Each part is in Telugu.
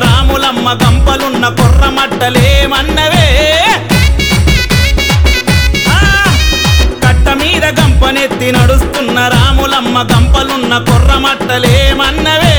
రాములమ్మ గంపలున్న కొర్రమట్టలేమన్నవే ఆ, కట్ట మీద గంపనెత్తి నడుస్తున్న రాములమ్మ గంపలున్న కొర్రమట్టలేమన్నవే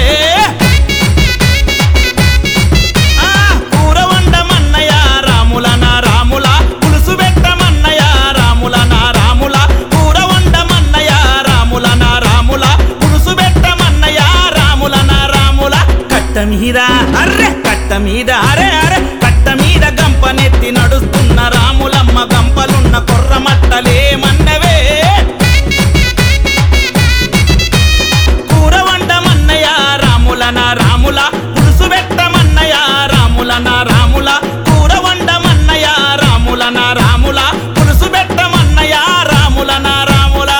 ఆ, కూర వండమన్నయ రాముల నా రాముల పులుసు పెట్టమన్నయ రాముల నా రాముల కూర వండమన్నయ రాముల నా రాముల పులుసు పెట్టమన్నయ రాముల నా రాముల కట్ట మీద అర్రె కట్ట మీద అరే అరే కట్ట మీద గంపనెత్తి నడుస్తున్న రాములమ్మ గంపలున్న కొర్రమట్టలేమన్నవే కూర వండమన్నయ రాముల నా రాముల పులుసు పెట్టమన్నయ రాముల నా రాముల కూర వండమన్నయ రాముల నా రాముల పులుసు పెట్టమన్నయ రాముల నా రాముల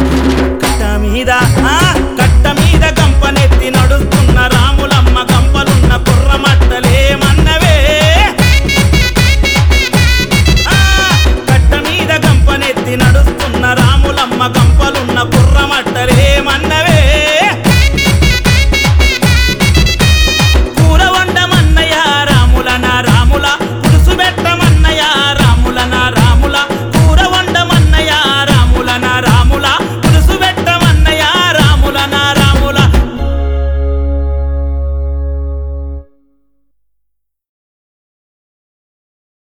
కట్ట మీద ఆ